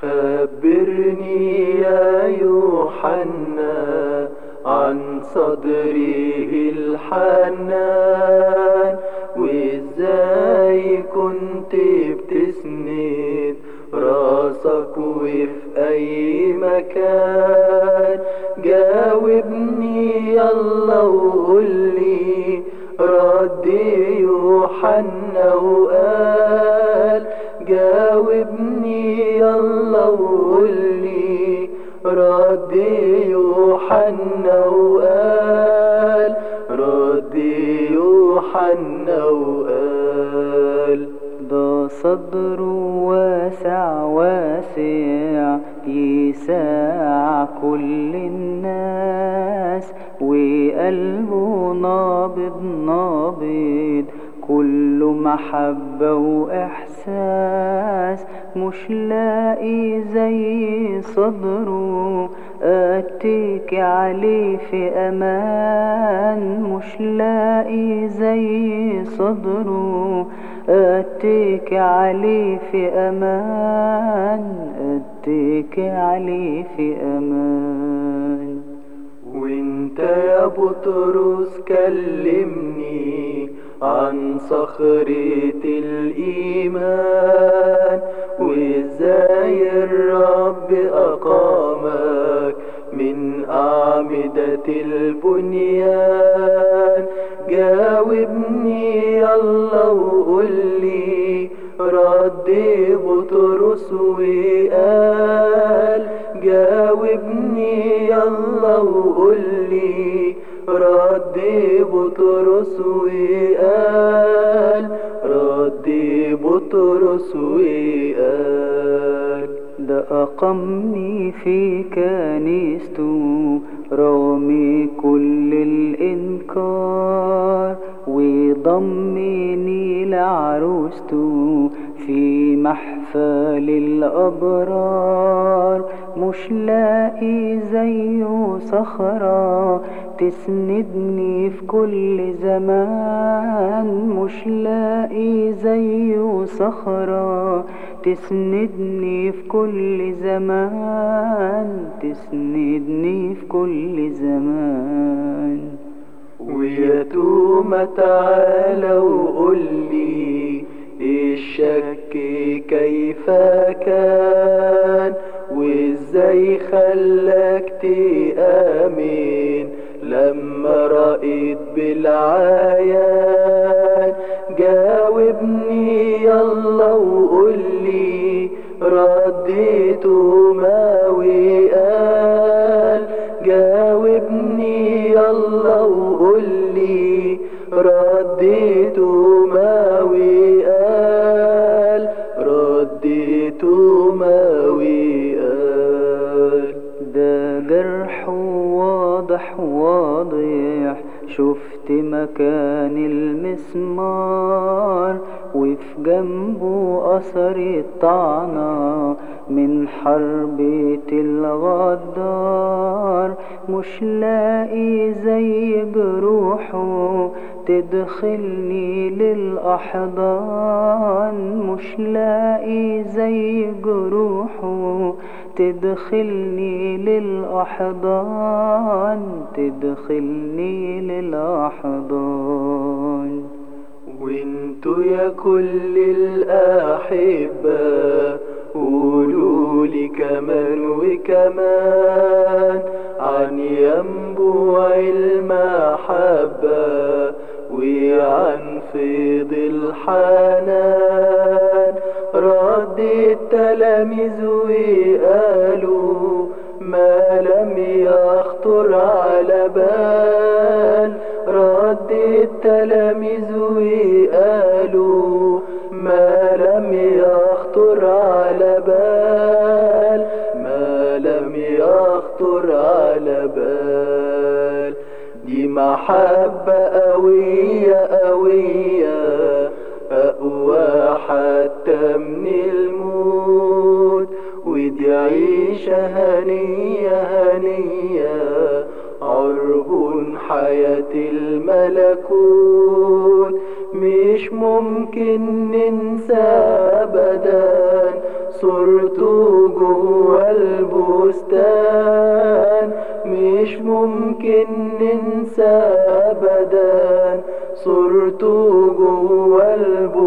خبرني يا يوحنا عن صدره الحنان وازاي كنت بتسند راسك وفي اي مكان جاوبني يلا وقولي رد يوحنا وقال جاوبني يلا وقولي رد يوحنا وقال رد يوحنا وقال ده صدر واسع واسع يساع كل الناس وقلبه نابض نابض كله محبة وإحساس مش لاقي زي صدره أتكي عليه في أمان مش لاقي زي صدره أتكي عليه في أمان أتكي عليه في أمان وانت يا بطرس كلمني عن صخرة الإيمان وإزاي الرب أقامك من أعمدة البنيان جاوبني يلا وقولي رد بطرس وقال جاوبني يلا وقولي رد بطرس وقال رد بطرس وقال ده أقمني في كنيسته رامي كل الإنكار وضمني لعروسته في محفل الأبرار مش لاقي زيه صخرة تسندني في كل زمان مش لاقي زيه صخرة تسندني في كل زمان تسندني في كل زمان ويتوم تعالى وقولي الشك كيف كان وازاي خلاك تآمن لما رأيت بالعيان جاوبني يلا وقولي رديت ما وقال جاوبني يلا وقولي رديت ما وقال رديت ما وقال ده جرح واضح واضح شفت مكان المسمار وفي جنبه أثر الطعنة من حربة الغدار مش لاقي زي جروحه تدخلني للأحضان مش لاقي زي جروحه تدخلني للأحضان تدخلني للأحضان وانتو يا كل الأحبة قولوا لي كمان وكمان عن ينبوع المحبة وعن فيض الحنان رد التلاميذ وقالوا ما لم يخطر على بال رد التلاميذ وقالوا ما لم يخطر على بال ما لم يخطر على بال دي محبة قوية قوية أقوى حتى من الموت ودي عيشة هنية هنية عرب حياة الملكوت مش ممكن ننسى أبدا صورته جوا البستان مش ممكن ننسى أبدا صورته جوا البستان